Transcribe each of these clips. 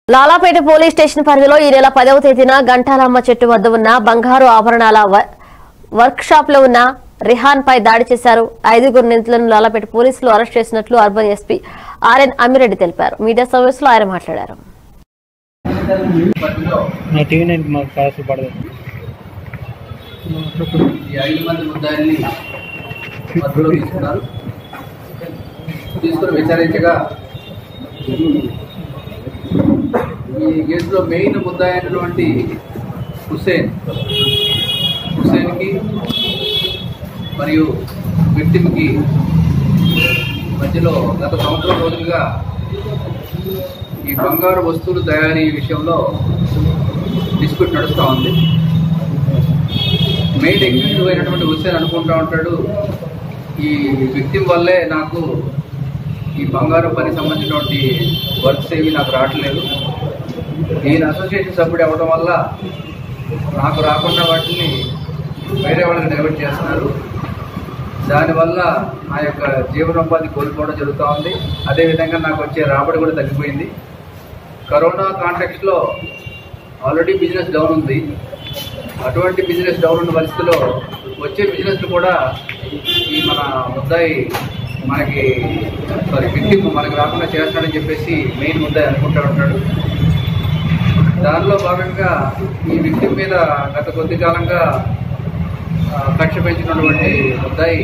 Lalapet police station పరిధిలో ఈ నెల పదవ తేదీన గంటాలమ్మ చెట్టు వద్ద ఉన్న బంగారు ఆభరణాల వ- వర్క్ షాప్ లో ఉన్న రిహాన్ పై దాడి చేశారు ఐదుగురు నిందితులను లాలాపేట పోలీసులు అరెస్ట్ చేసినట్లు అర్బన్ ఎస్పీ ఆర్ఎన్ అమిరెడ్డి తెలిపారు మీడియా సమావేశంలో ఆయన మాట్లాడారు పరిధిలో నా టీవీ నైన్ మాకు కాసు పడదు ఈ ఐదు మంది ముద్దాయిల్ని మధ్యలో తీసుకున్నారు తీసుకుని విచారించగా ఈ కేసులో మెయిన్ ముద్దాయి అయినటువంటి హుస్సేన్ హుస్సేన్కి మరియు విక్టిమ్కి మధ్యలో గత సంవత్సరం రోజులుగా ఈ బంగారు వస్తువులు తయారీ విషయంలో డిస్ప్యూట్ నడుస్తూ ఉంది మెయిన్ ఎగ్జిక్యూటివ్ అయినటువంటి హుస్సేన్ అనుకుంటా ఉంటాడు ఈ విక్టిమ్ వల్లే నాకు ఈ బంగారం పని సంబంధించినటువంటి వర్క్స్ ఏవి నాకు రావట్లేదు నేను అసోసియేషన్ సభ్యుడు అవ్వడం వల్ల నాకు రాకుండా వాటిని వేరే వాళ్ళకి డైవర్ట్ చేస్తున్నారు దానివల్ల నా యొక్క జీవనోపాధి కోల్పోవడం జరుగుతూ ఉంది అదేవిధంగా నాకు వచ్చే రాబడి కూడా తగ్గిపోయింది కరోనా కాంటెక్స్లో ఆల్రెడీ బిజినెస్ డౌన్ ఉంది అటువంటి బిజినెస్ డౌన్ ఉన్న పరిస్థితిలో వచ్చే బిజినెస్ కూడా ఈ మన ముద్దాయి మనకి సారీ విక్టిమ్ మనకి రాకుండా చేస్తాడని చెప్పేసి మెయిన్ ముద్దాయి అనుకుంటూ ఉంటాడు దానిలో భాగంగా ఈ విక్టిమ్ మీద గత కొద్ది కాలంగా ఆ, కక్ష పెంచినటువంటి ముద్దాయి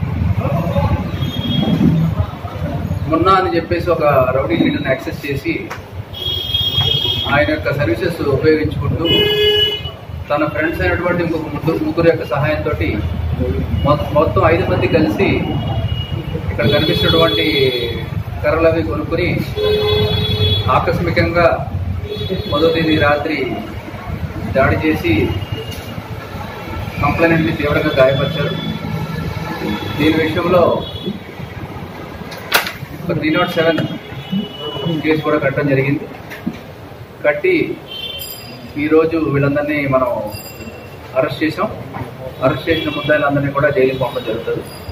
మున్నా అని చెప్పేసి ఒక రౌడీ లీడర్ని యాక్సెస్ చేసి ఆయన యొక్క సర్వీసెస్ ఉపయోగించుకుంటూ తన ఫ్రెండ్స్ అయినటువంటి ఇంకొక ముగ్గురు ముగ్గురు యొక్క సహాయంతో మొత్తం ఐదు మంది కలిసి ఇక్కడ కనిపిస్తున్నటువంటి కర్రలవి కొనుక్కొని ఆకస్మికంగా మొదటి తేదీ రాత్రి దాడి చేసి కంప్లైంట్ని తీవ్రంగా గాయపరిచారు దీని విషయంలో ఒక త్రీ నాట్ సెవెన్ కేసు కూడా కట్టడం జరిగింది కట్టి ఈరోజు వీళ్ళందరినీ మనం అరెస్ట్ చేసాం అరెస్ట్ చేసిన ముద్దాయిలందరినీ కూడా జైలుకి పంపడం జరుగుతుంది